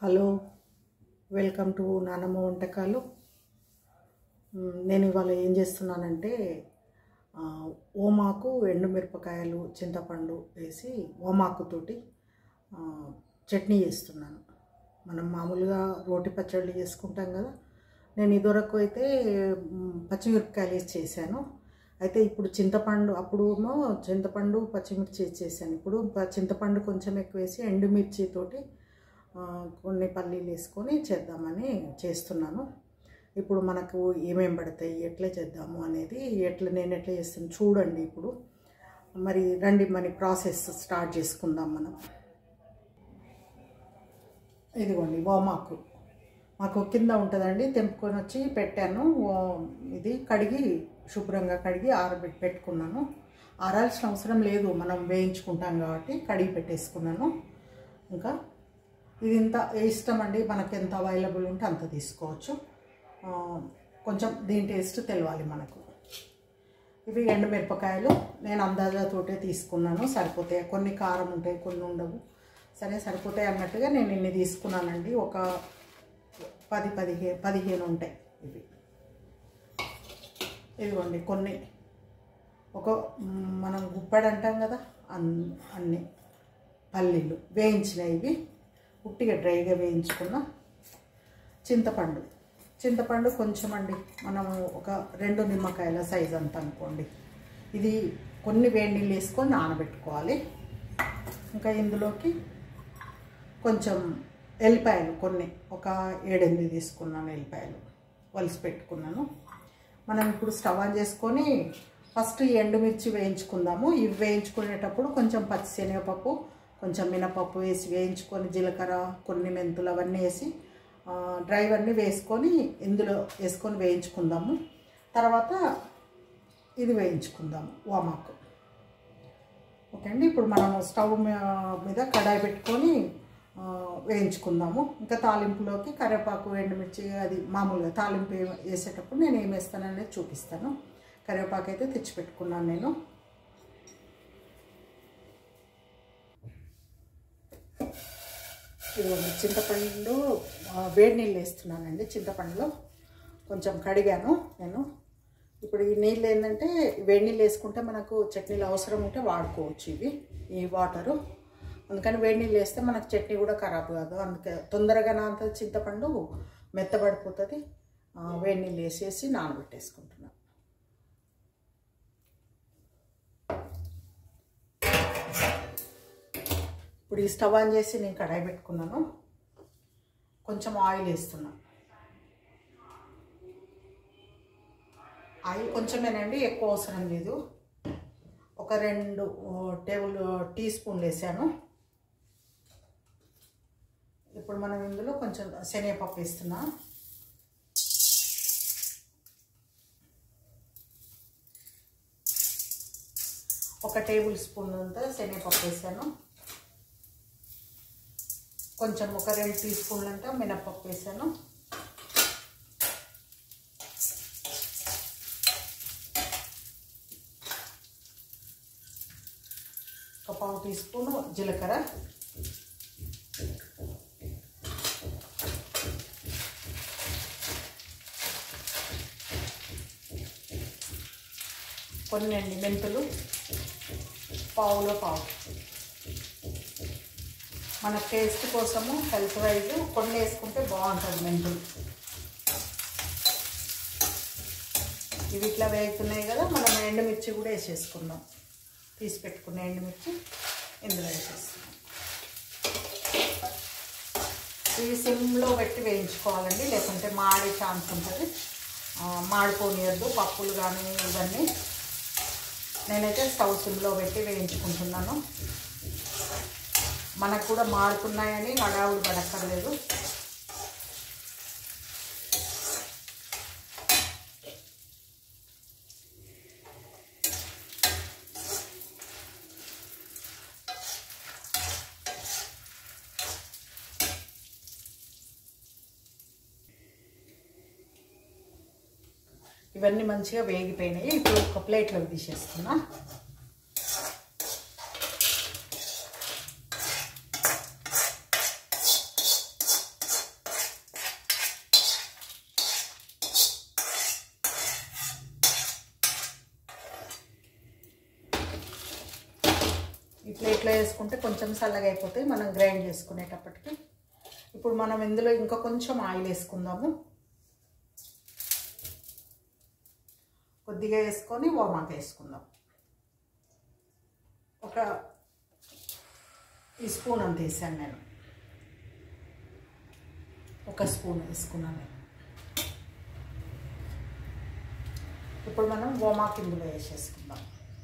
hello welcome to నానమ్మ వంటకాలు మ్, నేను ఇవాళ ఏం చేస్తున్నానంటే ఆ, ఓమాకు ఎండుమిరపకాయలు చింతపండు వేసి ఓమాకుతోటి ఆ, చట్నీ చేస్తున్నాను మనం మామూలుగా రోటి పచ్చళ్ళు చేసుకుంటాం కదా నేను ఇదివరకు అయితే మ్, పచ్చిమిరపకాయలు వేసి చేశాను అయితే ఇప్పుడు చింతపండు అప్పుడేమో చింతపండు పచ్చిమిర్చి వేసి చేశాను ఇప్పుడు ప- చింతపండు కొంచెం ఎక్కువ వేసి ఎండుమిర్చితోటి ఆ, కొన్ని పల్లీలు వేసుకొని చేద్దామని చేస్తున్నాను ఇప్పుడు మనకు ఏమేం పడతాయి ఎట్లా చేద్దాము అనేది ఎట్లా నేను ఎట్లా చేస్తాను చూడండి ఇప్పుడు మరి రండి మరి ప్రాసెస్ స్టార్ట్ చేసుకుందాం మనం ఇదిగోండి ఓమాకు మాకు కింద ఉంటుందండి తెంపుకొని వచ్చి పెట్టాను ఓ- ఇది కడిగి శుభ్రంగా కడిగి ఆరబెట్టి పెట్టుకున్నాను ఆరాల్సిన అవసరం లేదు మనం వేయించుకుంటాం కాబట్టి కడిగి పెట్టేసుకున్నాను ఇంకా ఇది ఇంత ఇష్టం అండి మనకి ఎంత అవైలబుల్ ఉంటే అంత తీసుకోవచ్చు ఆ, కొంచెం దీని టేస్ట్ తెలవాలి మనకు ఇవి ఎండుమిరపకాయలు నేను అందాజాతోటే తీసుకున్నాను సరిపోతాయి కొన్ని కారం ఉంటాయి కొన్ని ఉండవు సరే సరిపోతాయి అన్నట్టుగా నేను ఇన్ని తీసుకున్నానండి ఒక పది పదిహే పదిహేను ఉంటాయి ఇవి ఇదిగోండి కొన్ని ఒక మ్, మనం గుప్పెడు అంటాం కదా అన్ అన్ని పల్లీలు వేయించినవి ఇవి ఉట్టిగా డ్రైగా వేయించుకున్న చింతపండు చింతపండు కొంచెం అండి మనం ఒక రెండు నిమ్మకాయల సైజ్ అంత అనుకోండి ఇది కొన్ని వేడి నీళ్ళు వేసుకొని నానబెట్టుకోవాలి ఇంకా ఇందులోకి కొంచెం ఎల్లిపాయలు కొన్ని ఒక ఏడెనిమిది తీసుకున్నాను ఎల్లిపాయలు వలిసి పెట్టుకున్నాను మనం ఇప్పుడు స్టవ్ ఆన్ చేసుకొని ఫస్ట్ ఈ ఎండుమిర్చి వేయించుకుందాము ఇవి వేయించుకునేటప్పుడు కొంచెం పచ్చిశనగపప్పు కొంచెం మినపప్పు వేసి వేయించుకొని జీలకర్ర కొన్ని మెంతులు అవన్నీ వేసి ఆ, డ్రై అన్నీ వేసుకొని ఇందులో వేసుకొని వేయించుకుందాము తర్వాత ఇది వేయించుకుందాము వామాకు ఓకే అండి ఇప్పుడు మనం స్టవ్ మీ- మీద కడాయి పెట్టుకొని ఆ, వేయించుకుందాము ఇంకా తాలింపులోకి కరివేపాకు ఎండుమిర్చి అది మామూలుగా తాలింపు ఏ- వేసేటప్పుడు నేను ఏం వేస్తాననేది చూపిస్తాను కరివేపాకు అయితే తెచ్చిపెట్టుకున్నాను నేను ఇదిగోండి చింతపండు ఆ, వేడి నీళ్ళు వేస్తున్నానండి చింతపండులో కొంచెం కడిగాను నేను ఇప్పుడు ఈ నీళ్ళు ఏంటంటే వేడి నీళ్ళు వేసుకుంటే మనకు చట్నీలు అవసరం ఉంటే వాడుకోవచ్చు ఇవి ఈ వాటరు అందుకని వేడి నీళ్ళు వేస్తే మనకు చట్నీ కూడా ఖరాబ్ కాదు అందుకే తొందరగా నానంత చింతపండు మెత్తబడిపోతుంది ఆ, వేడి నీళ్ళు వేసేసి నానబెట్టేసుకుంటున్నాను ఇప్పుడు ఈ స్టవ్ ఆన్ చేసి నేను కడాయి పెట్టుకున్నాను కొంచెం ఆయిల్ వేస్తున్నాను ఆయిల్ కొంచెమేనండి ఎక్కువ అవసరం లేదు ఒక రెండు ఓ, టేబుల్ టీ స్పూన్లు వేసాను ఇప్పుడు మనం ఇందులో కొంచెం శనగపప్పు వేస్తున్నా ఒక టేబుల్ స్పూన్ అంతా శనగపప్పు వేసాను కొంచెం ఒక రెండు టీ స్పూన్లు అంతా మినప్పప్పు వేసాను ఒక పావు టీ స్పూన్ జీలకర్ర కొన్ని అండి మెంతులు పావులో పావు మన టేస్ట్ కోసము హెల్త్ వైజ్ కొన్ని వేసుకుంటే బాగుంటుంది మెంతులు ఇవి ఇట్లా వేగుతున్నాయి కదా మనం ఎండుమిర్చి కూడా వేసేసుకుందాం తీసి పెట్టుకున్న ఎండుమిర్చి ఇందులో వేసేస్తున్నాం ఇవి సిమ్లో పెట్టి వేయించుకోవాలండి లేకుంటే మాడే ఛాన్స్ ఉంటుంది ఆ, మాడిపోనియద్దు పప్పులు కానీ ఇవన్నీ నేనైతే స్టవ్ సిమ్లో పెట్టి వేయించుకుంటున్నాను మనకు కూడా మారుతున్నాయని హడావుడు పడక్కర్లేదు ఇవన్నీ మంచిగా వేగిపోయినాయి ఇప్పుడు ఒక ప్లేట్లోకి తీసేస్తున్నా ఇట్లా ఇట్లా వేసుకుంటే కొంచెం చల్లగా అయిపోతాయి మనం గ్రైండ్ చేసుకునేటప్పటికి ఇప్పుడు మనం ఇందులో ఇంకా కొంచెం ఆయిల్ వేసుకుందాము కొద్దిగా వేసుకొని ఓమాక వేసుకుందాం ఒక ఈ స్పూన్ అంత వేసాను నేను ఒక స్పూన్ వేసుకున్నాను నేను ఇప్పుడు మనం ఓమాక్ ఇందులో వేసేసుకుందాం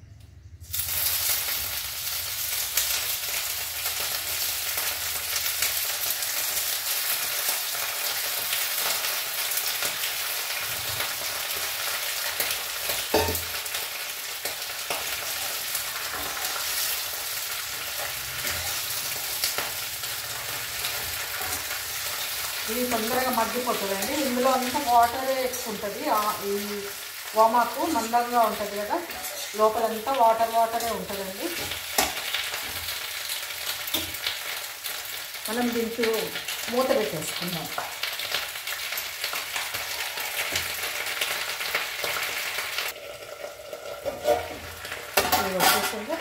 ఇది తొందరగా మగ్గిపోతుందండి ఇందులో అంతా వాటరే ఎక్కువ ఉంటుంది ఆ- ఈ వామాకు మందంగా ఉంటుంది కదా లోపలంతా వాటర్ వాటరే ఉంటుందండి మనం దీనికి మూత పెట్టేసుకుందాం ఇది వచ్చేసింది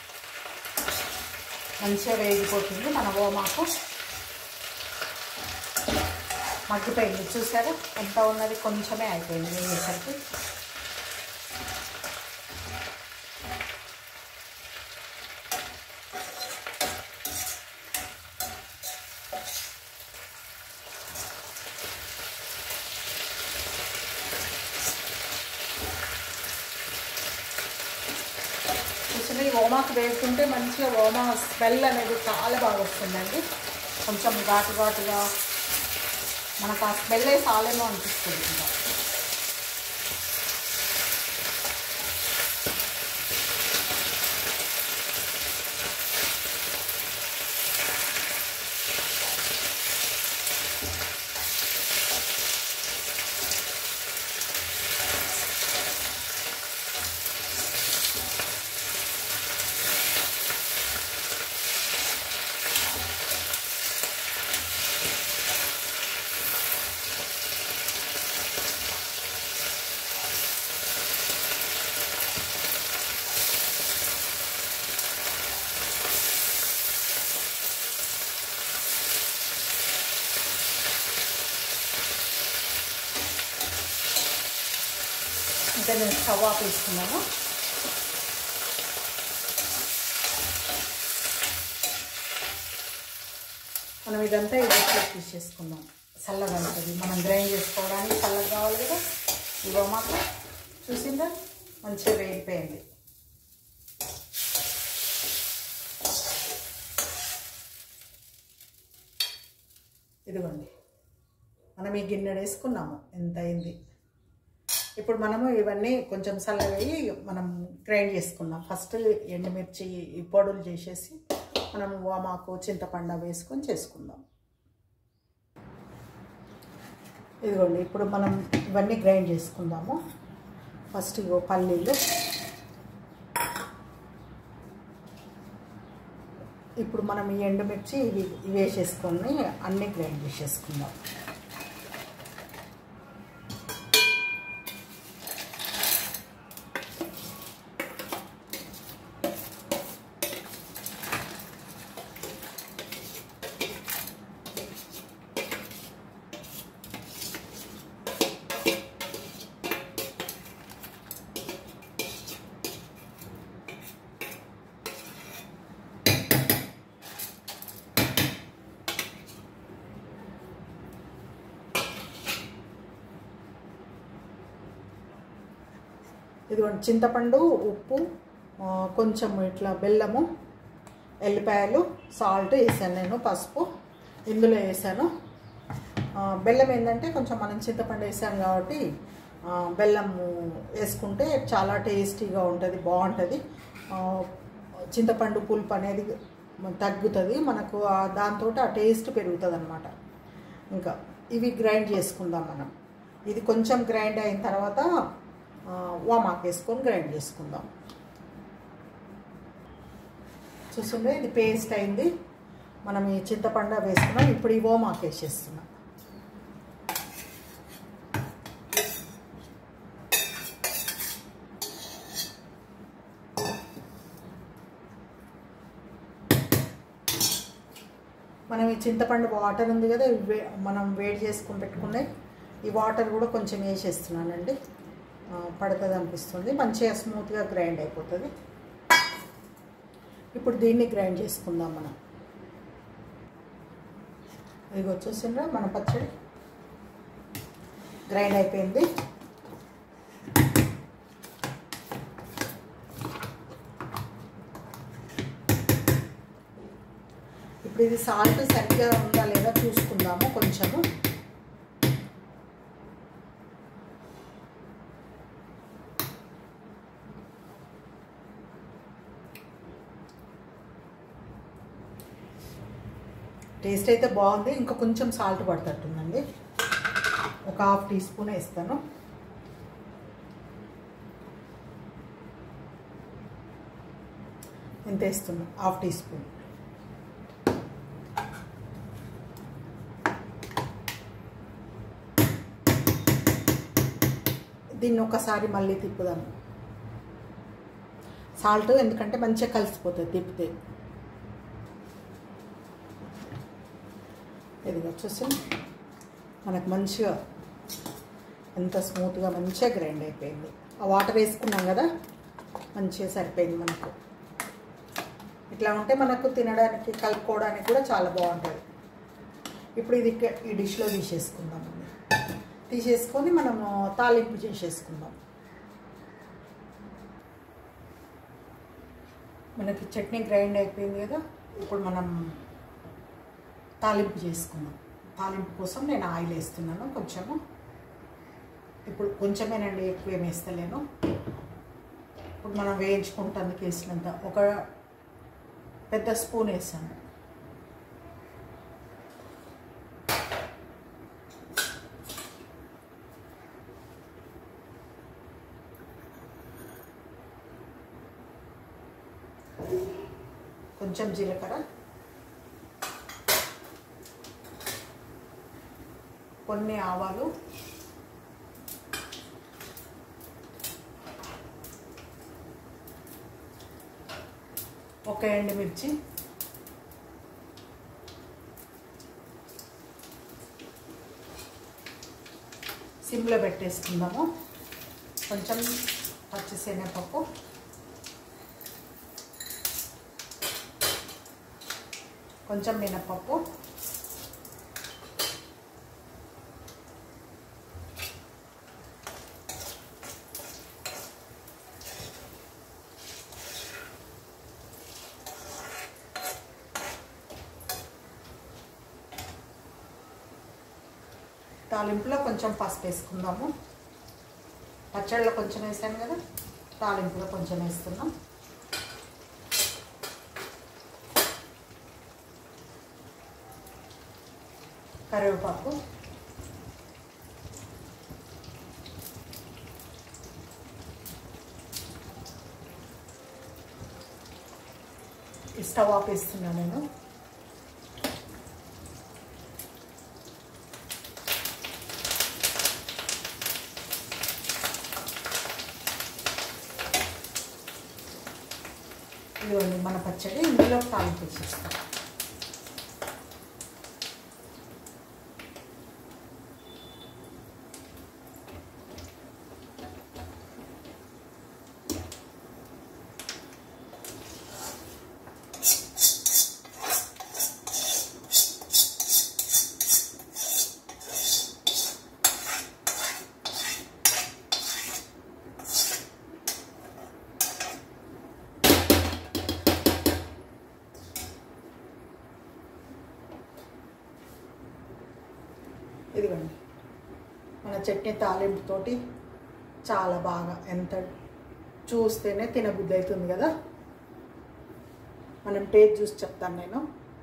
మంచిగా వేగిపోతుంది మన ఓమాకు మగ్గిపోయింది చూసారా ఎంత ఉన్నది కొంచెమే అయిపోయింది వేసేసరికి చూసిన ఈ ఓమాకు వేసుకుంటే మంచిగా ఓమా స్మెల్ అనేది చాలా బాగా వస్తుందండి కొంచెం ఘాటు ఘాటుగా మనకు ఆ స్మెల్ చాలేమో అనిపిస్తుంది ఇంకా ఇంకా నేను స్టవ్ ఆఫ్ వేసుకున్నాను మనం ఇదంతా ఇదే తీసేసుకుందాం చల్లగా ఉంటుంది మనం గ్రైండ్ చేసుకోవడానికి చల్లగా కావాలి కదా ఇవో మాకు చూసిందా మంచిగా వేగిపోయింది ఇదిగోండి మనం ఈ గిన్నె వేసుకున్నాము ఎంత అయింది ఇప్పుడు మనము ఇవన్నీ కొంచెం చల్లగయ్యి మనం గ్రైండ్ చేసుకున్నాం ఫస్ట్ ఎండుమిర్చి ఈ పొడులు చేసేసి మనం వామాకు చింతపండు వేసుకొని చేసుకుందాం ఇదిగోండి ఇప్పుడు మనం ఇవన్నీ గ్రైండ్ చేసుకుందాము ఫస్ట్ ఇగో పల్లీలు ఇప్పుడు మనం ఈ ఎండుమిర్చి ఇవి ఇవి వేసేసుకొని అన్నీ గ్రైండ్ చేసేసుకుందాం ఇదిగోండి చింతపండు ఉప్పు ఆ, కొంచెం ఇట్లా బెల్లము ఎల్లిపాయలు సాల్ట్ వేసాను నేను పసుపు ఇందులో వేసాను ఆ, బెల్లం ఏంటంటే కొంచెం మనం చింతపండు వేసాం కాబట్టి ఆ, బెల్లం వేసుకుంటే చాలా టేస్టీగా ఉంటుంది బాగుంటుంది ఆ, చింతపండు పులుపు అనేది తగ్గుతుంది మనకు ఆ- దాంతో ఆ టేస్ట్ పెరుగుతుంది అనమాట ఇంకా ఇవి గ్రైండ్ చేసుకుందాం మనం ఇది కొంచెం గ్రైండ్ అయిన తర్వాత ఆ, వామాకు వేసుకొని గ్రైండ్ చేసుకుందాం చూస్తుండే ఇది పేస్ట్ అయింది మనం ఈ చింతపండు వేసుకున్నాం ఇప్పుడు ఈ ఓమాకు వేసేస్తున్నాం మనం ఈ చింతపండు వాటర్ ఉంది కదా ఇవి వే- మనం వేడి చేసుకుని పెట్టుకునే ఈ వాటర్ కూడా కొంచెం వేసేస్తున్నానండి ఆ, పడుతుంది అనిపిస్తుంది మంచిగా స్మూత్గా గ్రైండ్ అయిపోతుంది ఇప్పుడు దీన్ని గ్రైండ్ చేసుకుందాం మనం ఇది వచ్చేసిండ్రా మన పచ్చడి గ్రైండ్ అయిపోయింది ఇప్పుడు ఇది సాల్ట్ సరిగ్గా ఉందా లేదా చూసుకుందాము కొంచెము టేస్ట్ అయితే బాగుంది ఇంకా కొంచెం సాల్ట్ పడుతుందండి ఒక హాఫ్ టీ స్పూన్ వేస్తాను ఎంత వేస్తున్నా హాఫ్ టీ స్పూన్ దీన్ని ఒకసారి మళ్ళీ తిప్పుదాము సాల్ట్ ఎందుకంటే మంచిగా కలిసిపోతుంది తిప్పితే ఇది వచ్చేసి మనకు మంచిగా ఎంత స్మూత్గా మంచిగా గ్రైండ్ అయిపోయింది ఆ వాటర్ వేసుకున్నాం కదా మంచిగా సరిపోయింది మనకు ఇట్లా ఉంటే మనకు తినడానికి కలుపుకోవడానికి కూడా చాలా బాగుంటుంది ఇప్పుడు ఇది ఇక్క- ఈ డిష్లో తీసేసుకుందామండి తీసేసుకొని మనము తాలింపు చేసేసుకుందాం మనకి చట్నీ గ్రైండ్ అయిపోయింది కదా ఇప్పుడు మనం తాలింపు చేసుకుందాం తాలింపు కోసం నేను ఆయిల్ వేస్తున్నాను కొంచెము ఇప్పుడు కొంచెమేనండి ఎక్కువ ఏం వేస్తలేను ఇప్పుడు మనం వేయించుకుంటానికి వేసినంత ఒక పెద్ద స్పూన్ వేసాను కొంచెం జీలకర్ర కొన్ని ఆవాలు ఒక ఎండుమిర్చి సిమ్లో పెట్టేసుకుందాము కొంచెం పచ్చిశనగపప్పు కొంచెం మినపప్పు తాలింపులో కొంచెం పసుపు వేసుకుందాము పచ్చడిలో కొంచెం వేసాను కదా తాలింపులో కొంచెం వేస్తున్నాం కరివేపాకు ఈ స్టవ్ ఆపేస్తున్నాను నేను ఇదిగోండి మన పచ్చడి ఇందులో తాలింపు చేస్తాం ఇదిగోండి మన చట్నీ తాలింపుతోటి చాలా బాగా ఎంత చూస్తేనే తినబుద్ధి అవుతుంది కదా మనం టేస్ట్ చూసి చెప్తాను నేను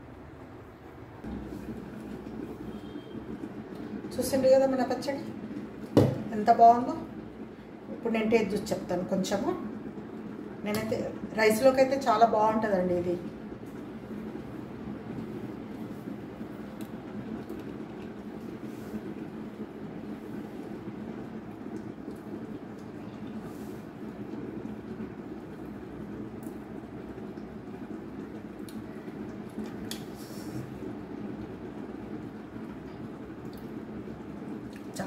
చూసిండు కదా మన పచ్చడి ఎంత బాగుందో ఇప్పుడు నేను టేస్ట్ చూసి చెప్తాను కొంచెము నేనైతే రైస్లోకి అయితే చాలా బాగుంటుందండి ఇది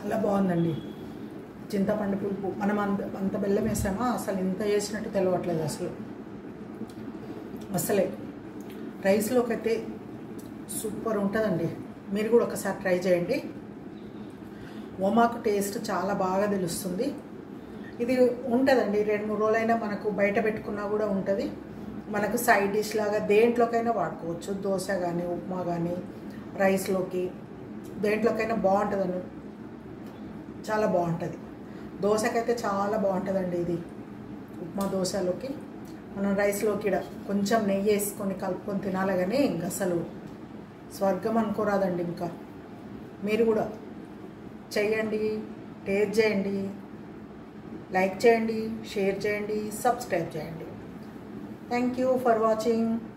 చాలా బాగుందండి చింతపండు పులుపు మనం అంత అంత బెల్లం వేసామా అసలు ఇంత వేసినట్టు తెలవట్లేదు అసలు అసలే రైస్లోకి అయితే సూపర్ ఉంటుందండి మీరు కూడా ఒకసారి ట్రై చేయండి ఓమాకు టేస్ట్ చాలా బాగా తెలుస్తుంది ఇది ఉంటుందండి రెండు మూడు రోజులైనా మనకు బయట పెట్టుకున్నా కూడా ఉంటుంది మనకు సైడ్ డిష్ లాగా దేంట్లోకైనా వాడుకోవచ్చు దోశ కానీ ఉప్మా కానీ రైస్లోకి దేంట్లోకైనా బాగుంటుందండి చాలా బాగుంటుంది దోశకైతే చాలా బాగుంటుందండి ఇది ఉప్మా దోశలోకి మనం రైస్లోకి ఈడ కొంచెం నెయ్యి వేసుకొని కలుపుకొని తినాలి కానీ ఇంక అసలు స్వర్గం అనుకోరాదండి ఇంకా మీరు కూడా చేయండి టేస్ట్ చేయండి లైక్ చేయండి షేర్ చేయండి సబ్స్క్రైబ్ చేయండి థ్యాంక్ యూ ఫర్ వాచింగ్